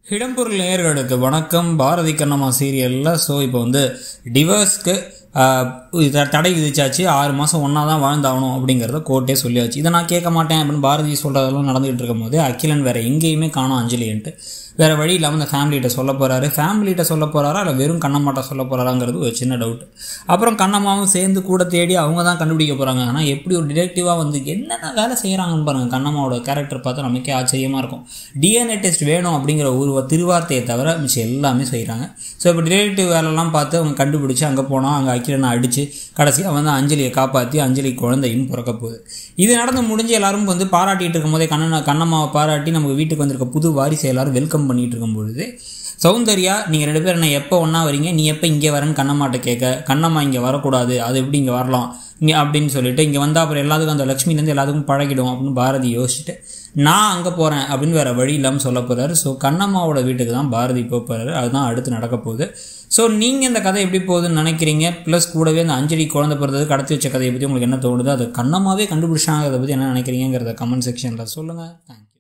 இடம்பொருள் நேயர்களுக்கு வணக்கம் பாரதி கண்ணம்மா சீரியலில் ஸோ இப்போ வந்து டிவர்ஸ்க்கு தடை விதிச்சாச்சு ஆறு மாதம் ஒன்றா தான் வாழ்ந்தாகணும் அப்படிங்கிறத கோர்ட்டே சொல்லியாச்சு இதை நான் கேட்க மாட்டேன் அப்படின்னு பாரதி சொல்கிறதெல்லாம் நடந்துகிட்டு இருக்கும்போது அகிலன் வேறு எங்கேயுமே காணும் அஞ்சலின்ட்டு வேறு வழி இல்லாமல் இந்த ஃபேமிலிகிட்ட சொல்ல போகிறாரு ஃபேமிலிகிட்ட சொல்ல போகிறாரா இல்லை வெறும் கண்ணம்மாட்ட சொல்ல போகிறாராங்கிறது ஒரு சின்ன டவுட் அப்புறம் கண்ணம்மாவும் சேர்ந்து கூட தேடி அவங்க தான் கண்டுபிடிக்க போகிறாங்க ஆனால் எப்படி ஒரு டிடெக்டிவாக வந்து என்னென்ன வேலை செய்கிறாங்கன்னு பாருங்கள் கண்ணம்மாவோட கேரக்டர் பார்த்தா நமக்கே ஆச்சரியமாக இருக்கும் டிஎன்ஏ டெஸ்ட் வேணும் அப்படிங்கிற ஒரு திருவார்த்தையை தவிர மிச்சம் எல்லாமே செய்கிறாங்க ஸோ இப்போ டிடெக்டிவ் வேலைலாம் பார்த்து அவங்க கண்டுபிடிச்சி அங்கே போனால் அங்கே அக்கிரனை அடித்து கடைசியாக வந்து அஞ்சலியை காப்பாற்றி அஞ்சலி குழந்தையும் பிறக்க போகுது இது நடந்து முடிஞ்சு எல்லாரும் வந்து பாராட்டிகிட்டு இருக்கும்போதே கண்ணனை கண்ணம்மாவை பாராட்டி நமக்கு வீட்டுக்கு வந்திருக்க புது வாரிசை எல்லாரும் வெல்கம் பண்ணிகிட்டு இருக்கும்பொழுது சௌந்தர்யா நீங்கள் ரெண்டு பேரும் நான் எப்போ ஒன்றா வரீங்க நீ எப்போ இங்கே வரேன்னு கண்ணம்மாட்ட கேட்க கண்ணம்மா இங்கே வரக்கூடாது அது எப்படி இங்கே வரலாம் இங்கே அப்படின்னு சொல்லிட்டு இங்கே வந்தால் அப்புறம் எல்லாத்துக்கும் அந்த லக்ஷ்மிலேருந்து எல்லாத்துக்கும் பழகிடும் அப்படின்னு பாரதி யோசிச்சுட்டு நான் அங்கே போகிறேன் அப்படின்னு வேறு வழி இல்லாமல் சொல்ல போகிறாரு ஸோ கண்ணம்மாவோட வீட்டுக்கு தான் பாரதி போக போகிறாரு அதுதான் அடுத்து நடக்க போகுது ஸோ நீங்கள் இந்த கதை எப்படி போகுதுன்னு நினைக்கிறீங்க ப்ளஸ் கூடவே அந்த அஞ்சலி குழந்தை பிறந்தது கடத்தி வச்ச கதையை பற்றி உங்களுக்கு என்ன தோணுது அது கண்ணம்மாவே கண்டுபிடிச்சாங்க அதை பற்றி என்ன நினைக்கிறீங்கிறத கமெண்ட் செக்ஷனில் சொல்லுங்கள் தேங்க்யூ